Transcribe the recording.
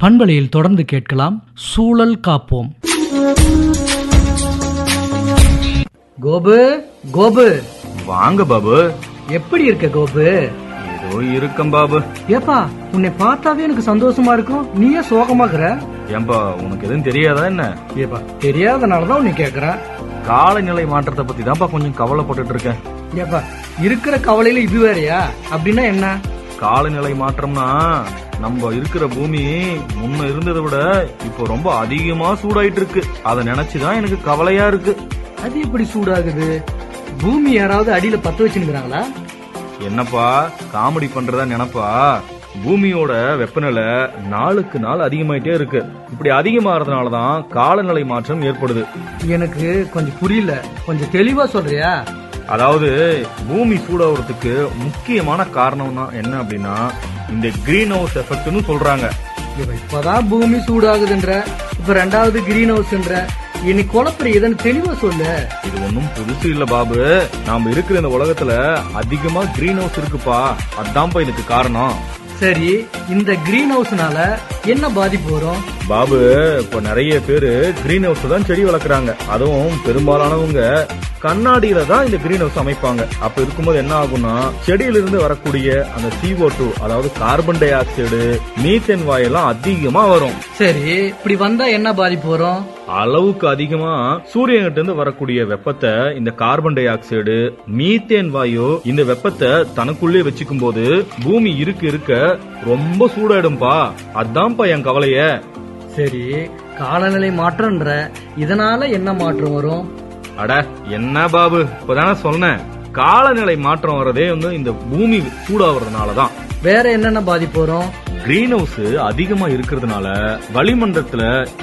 பண்பலையில் தொடர்ந்து கேட்கலாம் சூழல் காப்போம் கோபு கோபு வாங்க பாபு எப்படி இருக்க கோபு ஏதோ இருக்கம் பாபு ஏப்பா உன்னை பார்த்தாவே எனக்கு சந்தோஷமா இருக்கும் நீயே சோகமாக்குற ஏன்பா உனக்கு எதுவும் தெரியாதா என்ன ஏப்பா தெரியாதனாலதான் உன்னை கேக்குறேன் காலநிலை மாற்றத்தை பத்தி தான்ப்பா கொஞ்சம் கவலைப்பட்டுட்டு இருக்கேன் ஏப்பா இருக்கிற கவலையில இது வேறயா அப்படின்னா என்ன காலநிலை மாற்றம்னா நம்ம இருக்கிற பூமி முன்ன இருந்ததை விட இப்போ ரொம்ப அதிகமா சூடாயிட்டு இருக்கு அதை நினைச்சுதான் எனக்கு கவலையா இருக்கு அது எப்படி சூடாகுது பூமி யாராவது அடியில பத்த வச்சுருக்காங்களா என்னப்பா காமெடி பண்றதா நினைப்பா பூமியோட வெப்பநிலை நாளுக்கு நாள் அதிகமாயிட்டே இருக்கு இப்படி அதிகமாறதுனாலதான் காலநிலை மாற்றம் ஏற்படுது எனக்கு கொஞ்சம் புரியல கொஞ்சம் தெளிவா சொல்றியா அதாவது பூமி சூடாகிறதுக்கு முக்கியமான காரணம் தான் என்ன அப்படின்னா இந்த கிரீன் ஹவுஸ் எஃபெக்ட்னு சொல்றாங்க இவ இப்பதான் பூமி சூடாகுதுன்ற இப்ப ரெண்டாவது கிரீன் ஹவுஸ்ன்ற இனி குழப்பற இதன்னு தெளிவா சொல்லு இது ஒன்றும் புதுசு இல்ல பாபு நாம இருக்கிற இந்த உலகத்துல அதிகமா கிரீன் ஹவுஸ் இருக்குப்பா அதான்ப்பா இதுக்கு காரணம் சரி இந்த கிரீன் ஹவுஸ்னால என்ன பாதிப்பு வரும் பாபு இப்ப நிறைய பேரு கிரீன் ஹவுஸ் தான் செடி வளர்க்குறாங்க அதுவும் பெரும்பாலானவங்க கண்ணாடியில தான் இந்த கிரீன் ஹவுஸ் அமைப்பாங்க அப்ப இருக்கும்போது என்ன ஆகும்னா செடியில இருந்து வரக்கூடிய அந்த CO2 டூ அதாவது கார்பன் டை ஆக்சைடு மீத்தேன் வாயெல்லாம் அதிகமா வரும் சரி இப்படி வந்தா என்ன பாதிப்பு வரும் அளவுக்கு அதிகமா சூரியன்கிட்ட இருந்து வரக்கூடிய வெப்பத்தை இந்த கார்பன் டை ஆக்சைடு மீத்தேன் வாயு இந்த வெப்பத்தை தனக்குள்ளே வச்சுக்கும் போது பூமி இருக்க இருக்க ரொம்ப சூடாயிடும்பா அதான்ப்பா என் கவலைய சரி காலநிலை மாற்றம்ன்ற இதனால என்ன மாற்றம் வரும் அட என்ன பாபு இப்பதானே சொன்னேன் காலநிலை மாற்றம் வர்றதே வந்து இந்த பூமி சூடாவதுனாலதான் வேற என்னென்ன பாதிப்பு வரும் கிரீன் ஹவுஸ் அதிகமா இருக்கிறதுனால வளிமண்டலத்துல